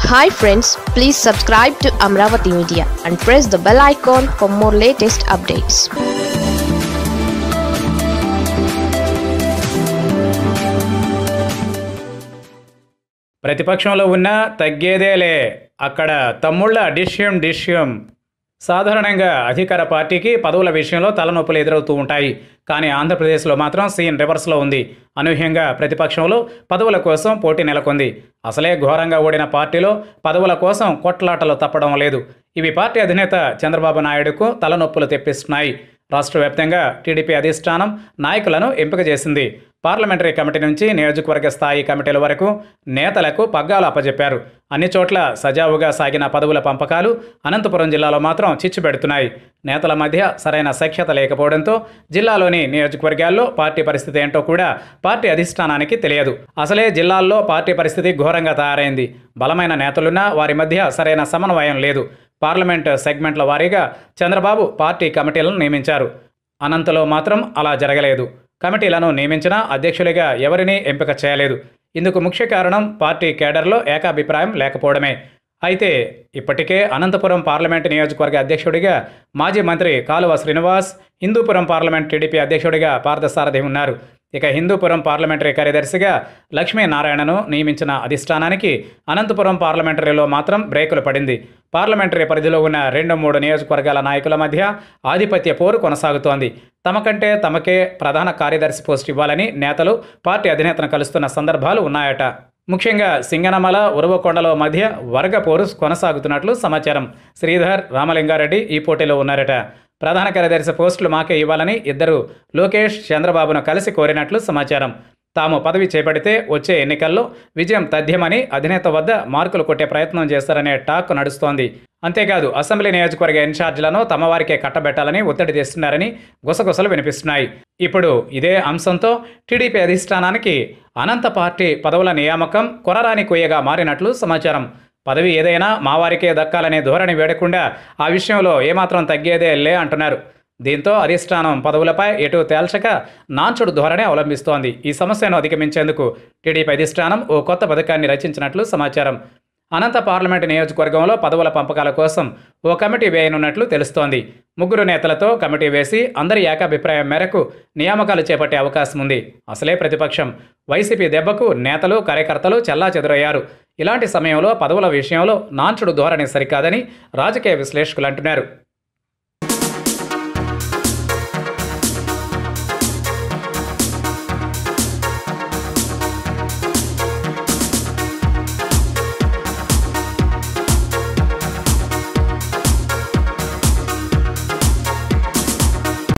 hi friends please subscribe to Amaravati media and press the bell icon for more latest updates ప్రతిపక్షంలో ఉన్నా తగ్గేదేలే అక్కడ తమ్ముళ్ళ డిష్యం డిష్యం సాధారణంగా అధికార పార్టీకి పదవుల విషయంలో తలనొప్పులు ఎదురవుతూ ఉంటాయి కానీ ఆంధ్రప్రదేశ్లో మాత్రం సీన్ రివర్స్లో ఉంది అనూహ్యంగా ప్రతిపక్షంలో పదవుల కోసం పోటీ నెలకొంది అసలే ఘోరంగా ఓడిన పార్టీలో పదవుల కోసం కొట్లాటలు తప్పడం లేదు ఇవి పార్టీ అధినేత చంద్రబాబు నాయుడుకు తలనొప్పులు తెప్పిస్తున్నాయి రాష్ట్ర వ్యాప్తంగా టీడీపీ అధిష్టానం నాయకులను ఎంపిక చేసింది పార్లమెంటరీ కమిటీ నుంచి నియోజకవర్గ స్థాయి కమిటీల వరకు నేతలకు పగ్గాలు అప్పజెప్పారు అన్ని చోట్ల సజావుగా సాగిన పదవుల పంపకాలు అనంతపురం జిల్లాలో మాత్రం చిచ్చు పెడుతున్నాయి నేతల మధ్య సరైన సఖ్యత లేకపోవడంతో జిల్లాలోని నియోజకవర్గాల్లో పార్టీ పరిస్థితి ఏంటో కూడా పార్టీ అధిష్టానానికి తెలియదు అసలే జిల్లాల్లో పార్టీ పరిస్థితి ఘోరంగా తయారైంది బలమైన నేతలున్నా వారి మధ్య సరైన సమన్వయం లేదు పార్లమెంట్ సెగ్మెంట్ల వారీగా చంద్రబాబు పార్టీ కమిటీలను నియమించారు అనంతలో మాత్రం అలా జరగలేదు కమిటీలను నియమించిన అధ్యక్షులుగా ఎవరినీ ఎంపిక చేయలేదు ఇందుకు ముఖ్య కారణం పార్టీ కేడర్లో ఏకాభిప్రాయం లేకపోవడమే అయితే ఇప్పటికే అనంతపురం పార్లమెంట్ నియోజకవర్గ అధ్యక్షుడిగా మాజీ మంత్రి కాలువ శ్రీనివాస్ హిందూపురం పార్లమెంట్ టీడీపీ అధ్యక్షుడిగా పార్థసారథి ఉన్నారు ఇక హిందూపురం పార్లమెంటరీ కార్యదర్శిగా లక్ష్మీనారాయణను నియమించిన అధిష్టానానికి అనంతపురం పార్లమెంటరీలో మాత్రం బ్రేకులు పడింది పార్లమెంటరీ పరిధిలో ఉన్న రెండు మూడు నియోజకవర్గాల నాయకుల మధ్య ఆధిపత్య పోరు కొనసాగుతోంది తమకంటే తమకే ప్రధాన కార్యదర్శి పోస్ట్ ఇవ్వాలని నేతలు పార్టీ అధినేతను కలుస్తున్న సందర్భాలు ఉన్నాయట ముఖ్యంగా సింగనమల ఉరవకొండలో మధ్య వర్గ పోరు కొనసాగుతున్నట్లు సమాచారం శ్రీధర్ రామలింగారెడ్డి ఈ పోటీలో ఉన్నారట ప్రధాన కార్యదర్శి పోస్టులు మాకే ఇవ్వాలని ఇద్దరు లోకేష్ చంద్రబాబును కలిసి కోరినట్లు సమాచారం తాము పదవి చేపడితే వచ్చే ఎన్నికల్లో విజయం తథ్యమని అధినేత వద్ద మార్కులు కొట్టే ప్రయత్నం చేస్తారనే టాక్ నడుస్తోంది అంతేకాదు అసెంబ్లీ నియోజకవర్గ ఇన్ఛార్జీలను తమ వారికే కట్టబెట్టాలని ఒత్తిడి తెస్తున్నారని గుసగుసలు వినిపిస్తున్నాయి ఇప్పుడు ఇదే అంశంతో టీడీపీ అధిష్టానానికి అనంత పార్టీ పదవుల నియామకం కొరరాని కొయ్యగా మారినట్లు సమాచారం పదవి ఏదైనా మా వారికే దక్కాలనే ధోరణి వేడకుండా ఆ విషయంలో ఏమాత్రం తగ్గేదే లే అంటున్నారు దీంతో అధిష్టానం పదవులపై ఎటు తేల్చక నాంచుడు ధోరణి అవలంబిస్తోంది ఈ సమస్యను అధిగమించేందుకు టీడీపీ అధిష్టానం ఓ కొత్త పథకాన్ని రచించినట్లు సమాచారం అనంత పార్లమెంటు నియోజకవర్గంలో పదవుల పంపకాల కోసం ఓ కమిటీ వేయనున్నట్లు తెలుస్తోంది ముగ్గురు నేతలతో కమిటీ వేసి అందరి ఏకాభిప్రాయం మేరకు నియామకాలు చేపట్టే అవకాశం ఉంది అసలే ప్రతిపక్షం వైసీపీ దెబ్బకు నేతలు కార్యకర్తలు చెల్లాచెదురయ్యారు ఇలాంటి సమయంలో పదవుల విషయంలో నాంచుడు ధోరణి సరికాదని రాజకీయ విశ్లేషకులు అంటున్నారు